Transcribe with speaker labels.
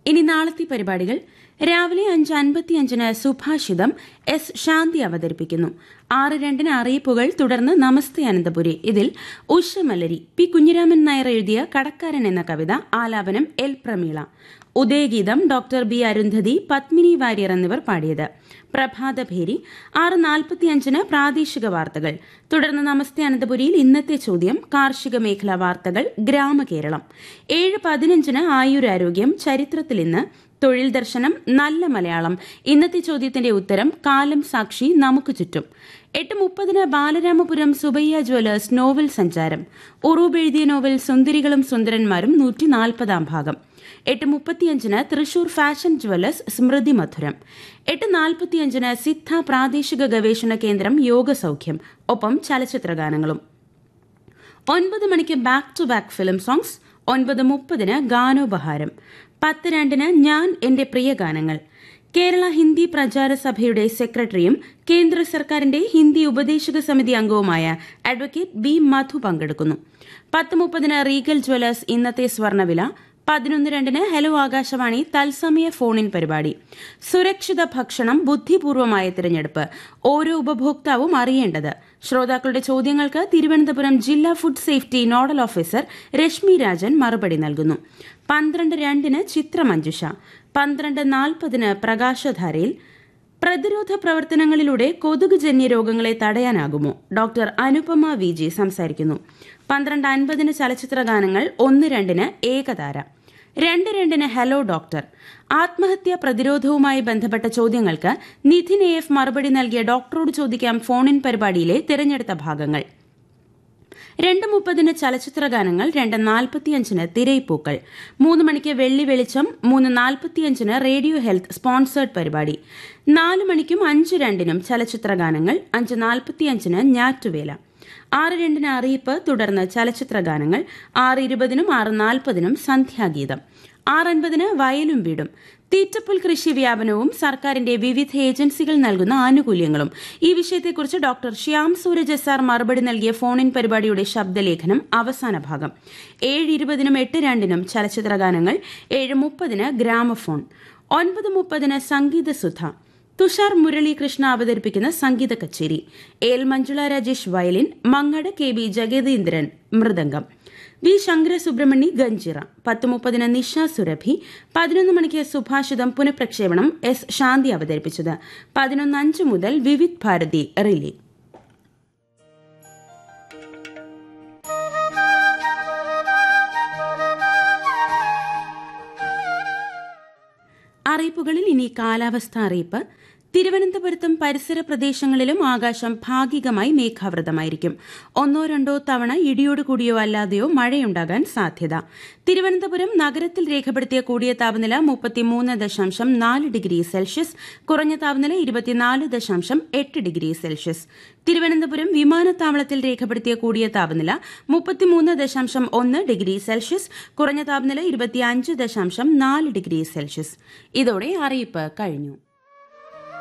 Speaker 1: ഇനി നാളത്തെ പരിപാടികൾ രാവിലെ അഞ്ച് അൻപത്തിയഞ്ചിന് സുഭാഷിതം എസ് ശാന്തി അവതരിപ്പിക്കുന്നു ആറ് രണ്ടിന് അറിയിപ്പുകൾ തുടർന്ന് നമസ്തേ അനന്തപുരി ഇതിൽ ഉഷമലരി പി കുഞ്ഞിരാമൻ നായർ എഴുതിയ കടക്കാരൻ എന്ന കവിത ആലാപനം എൽ പ്രമീള ഉദയഗീതം ഡോക്ടർ ബി അരുന്ധതി പത്മിനി വാര്യർ എന്നിവർ പാടിയത് പ്രഭാതഭേരി ആറ് നാൽപ്പത്തിയഞ്ചിന് പ്രാദേശിക വാർത്തകൾ തുടർന്ന് നമസ്തേ അനന്തപുരിയിൽ ഇന്നത്തെ ചോദ്യം കാർഷിക മേഖലാ വാർത്തകൾ ഗ്രാമകേരളം ഏഴ് പതിനഞ്ചിന് ആയുരാരോഗ്യം ചരിത്രത്തിൽ ഇന്ന് തൊഴിൽ ദർശനം നല്ല മലയാളം ഇന്നത്തെ ചോദ്യത്തിന്റെ ഉത്തരം കാലം സാക്ഷി നമുക്ക് ചുറ്റും എട്ട് മുപ്പതിന് ബാലരാമപുരം സുബയ്യ ജ്വല്ലേഴ്സ് നോവൽ സഞ്ചാരം ഉറൂബ് എഴുതിയ നോവൽ സുന്ദരികളും സുന്ദരന്മാരും നൂറ്റി നാൽപ്പതാം ഭാഗം എട്ട് മുപ്പത്തിയഞ്ചിന് തൃശൂർ ഫാഷൻ ജ്വല്ലേഴ്സ് സ്മൃതി മധുരം എട്ട് നാൽപ്പത്തിയഞ്ചിന് സിദ്ധ പ്രാദേശിക ഗവേഷണ കേന്ദ്രം യോഗസൌഖ്യം ഒപ്പം ചലച്ചിത്രഗാനങ്ങളും ഒൻപത് മണിക്ക് back to back film songs ഒൻപത് മുപ്പതിന് ഗാനോപഹാരം പത്ത് രണ്ടിന് ഞാൻ എന്റെ പ്രിയ ഗാനങ്ങൾ കേരള ഹിന്ദി പ്രചാര സഭയുടെ സെക്രട്ടറിയും കേന്ദ്ര സർക്കാരിന്റെ ഹിന്ദി ഉപദേശക സമിതി അംഗവുമായ അഡ്വക്കേറ്റ് ബി മധു പങ്കെടുക്കുന്നു പത്ത് മുപ്പതിന് റീഗൽ ജ്വല്ലേഴ്സ് ഇന്നത്തെ സ്വർണ്ണവില പതിനൊന്ന് രണ്ടിന് ഹലോ ആകാശവാണി തത്സമയ ഫോണിൻ പരിപാടി സുരക്ഷിത ഭക്ഷണം ബുദ്ധിപൂർവമായ തിരഞ്ഞെടുപ്പ് ഓരോ ഉപഭോക്താവും അറിയേണ്ടത് ശ്രോതാക്കളുടെ ചോദ്യങ്ങൾക്ക് തിരുവനന്തപുരം ജില്ലാ food safety nodal officer Reshmi Rajan മറുപടി നൽകുന്നു പന്ത്രണ്ട് രണ്ടിന് ചിത്രമഞ്ജുഷ പന്ത്രണ്ട് നാൽപ്പതിന് പ്രകാശധാരയിൽ പ്രതിരോധ പ്രവർത്തനങ്ങളിലൂടെ കൊതുകുജന്യ രോഗങ്ങളെ തടയാനാകുമോ ഡോക്ടർ അനുപമ വി ജി സംസാരിക്കുന്നു പന്ത്രണ്ട് അൻപതിന് ചലച്ചിത്ര ഗാനങ്ങൾ ഒന്ന് രണ്ടിന് ഏകതാര രണ്ട് രണ്ടിന് ഹലോ ഡോക്ടർ ആത്മഹത്യാ പ്രതിരോധവുമായി ബന്ധപ്പെട്ട ചോദ്യങ്ങൾക്ക് നിധിൻ എ എഫ് മറുപടി നൽകിയ ഡോക്ടറോട് ചോദിക്കാം ഫോണിൻ പരിപാടിയിലെ തിരഞ്ഞെടുത്ത ഭാഗങ്ങൾ രണ്ട് മുപ്പതിന് ചലച്ചിത്ര ഗാനങ്ങൾ രണ്ട് നാൽപ്പത്തിയഞ്ചിന് തിരയിപ്പൂക്കൾ മൂന്ന് മണിക്ക് വെള്ളി വെളിച്ചം മൂന്ന് നാൽപ്പത്തിയഞ്ചിന് റേഡിയോ ഹെൽത്ത് സ്പോൺസേഡ് പരിപാടി നാല് മണിക്കും അഞ്ച് രണ്ടിനും ചലച്ചിത്ര ഗാനങ്ങൾ അഞ്ച് നാൽപ്പത്തിയഞ്ചിന് ഞാറ്റുവേല ആറ് രണ്ടിന് അറിയിപ്പ് തുടർന്ന് ചലച്ചിത്ര ഗാനങ്ങൾ ആറ് ഇരുപതിനും ആറ് നാൽപ്പതിനും സന്ധ്യാഗീതം ആറ് അൻപതിന് വയലും വീടും തീറ്റപ്പുൽ കൃഷി വ്യാപനവും സർക്കാരിന്റെ വിവിധ ഏജൻസികൾ നൽകുന്ന ആനുകൂല്യങ്ങളും ഈ വിഷയത്തെക്കുറിച്ച് doctor Shyam Sooraj S R മറുപടി നൽകിയ ഫോണിൻ പരിപാടിയുടെ ശബ്ദലേഖനം അവസാന ഭാഗം ഏഴ് ഇരുപതിനും എട്ട് രണ്ടിനും ചലച്ചിത്ര ഗാനങ്ങൾ ഏഴ് മുപ്പതിന് ഗ്രാമഫോൺ ഒൻപത് മുപ്പതിന് സംഗീതസുധ തുഷാർ മുരളീകൃഷ്ണ അവതരിപ്പിക്കുന്ന സംഗീത കച്ചേരി L Manjula Rajesh violin Mangad K B Jagathindran mridangam V Shankara Subramanya ganjira പത്ത് മുപ്പതിന് നിഷ സുരഭി പതിനൊന്ന് മണിക്ക് സുഭാഷിതം പുനഃപ്രക്ഷേപണം എസ് ശാന്തി അവതരിപ്പിച്ചത് പതിനൊന്ന് അഞ്ച് മുതൽ വിവിധ് ഭാരതി റിലേ അറിയിപ്പുകളിൽ ഇനി കാലാവസ്ഥ അറിയിപ്പ് തിരുവനന്തപുരത്തും പരിസര പ്രദേശങ്ങളിലും ആകാശം ഭാഗികമായി മേഘാവൃതമായിരിക്കും ഒന്നോ രണ്ടോ തവണ ഇടിയോട് കൂടിയോ അല്ലാതെയോ മഴയുണ്ടാകാൻ സാധ്യത തിരുവനന്തപുരം നഗരത്തിൽ രേഖപ്പെടുത്തിയ കൂടിയ താപനില മുപ്പത്തിമൂന്ന് ദശാംശം നാല് ഡിഗ്രി സെൽഷ്യസ് കുറഞ്ഞ താപനില ഇരുപത്തിനാല് ദശാംശം എട്ട് ഡിഗ്രി സെൽഷ്യസ് തിരുവനന്തപുരം വിമാനത്താവളത്തിൽ രേഖപ്പെടുത്തിയ കൂടിയ താപനില മുപ്പത്തിമൂന്ന് ദശാംശം ഒന്ന് ഡിഗ്രി സെൽഷ്യസ് കുറഞ്ഞ താപനില ഇരുപത്തിയഞ്ച് ദശാംശം നാല് ഡിഗ്രി സെൽഷ്യസ് ഇതോടെ അറിയിപ്പ് കഴിഞ്ഞു